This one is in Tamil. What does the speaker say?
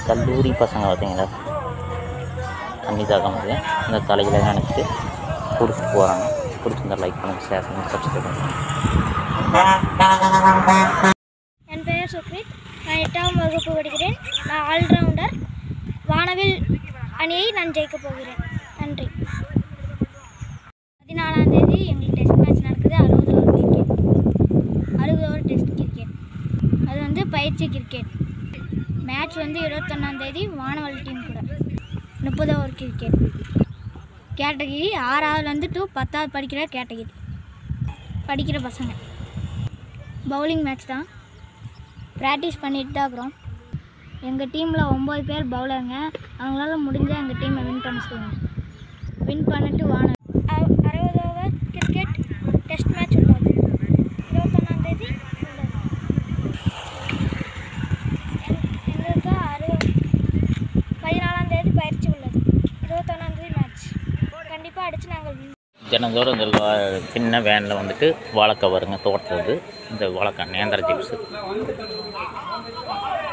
கல்லூரி பசங்க பார்த்தீங்களா தண்ணி தாக்கம் முடியல இந்த தலைகளை நினச்சிட்டு குடிச்சிட்டு போகிறாங்க பிடிச்சிருந்தா லைக் பண்ணுங்கள் ஷேர் பண்ணுங்கள் சப்ஸ்கிரைப் பண்ணுங்கள் என் பெயர் சுக்ரித் நான் எட்டாம் வகுப்பு படிக்கிறேன் நான் ஆல்ரவுண்டர் வானவில் அணியை நான் ஜெயிக்கப் போகிறேன் நன்றி பதினாலாம் தேதி எங்களுக்கு டெஸ்ட் மேட்ச் நடக்குது அறுபது ஓவர் கிரிக்கெட் அறுபது ஓவர் டெஸ்ட் கிரிக்கெட் அது வந்து பயிற்சி கிரிக்கெட் மேட்ச் வந்து இருபத்தொன்னாம் தேதி வானவல் டீம் கூட முப்பது ஓவர் கிரிக்கெட் கேட்டகிரி ஆறாவதுலேருந்து டூ பத்தாவது படிக்கிற கேட்டகிரி படிக்கிற பசங்க பவுலிங் மேட்ச் தான் ப்ராக்டிஸ் பண்ணிட்டு தான் இருக்கிறோம் எங்கள் டீமில் ஒம்பது பேர் பவுலருங்க அவங்களால முடிஞ்சால் எங்கள் டீமை வின் பண்ண சொல்லுங்கள் வின் பண்ணிட்டு வாங்க அறுபது ஓவர் கிரிக்கெட் டெஸ்ட் மேட்ச் உள்ளது இருபத்தொன்னாம் தேதி உள்ளது எங்- எங்களுக்கு அறுபது பதினாலாம் தேதி பயிற்சி உள்ளது இருபத்தொன்னாம் தேதி மேட்ச் கண்டிப்பாக அடித்து நாங்கள் win தினந்தோறும் இந்த வா- சின்ன வேனில் வந்துட்டு வாழைக்காய் வருங்க தோட்டத்துலேருந்து இந்த வாழைக்காய் நேந்திர ஜிப்ஸு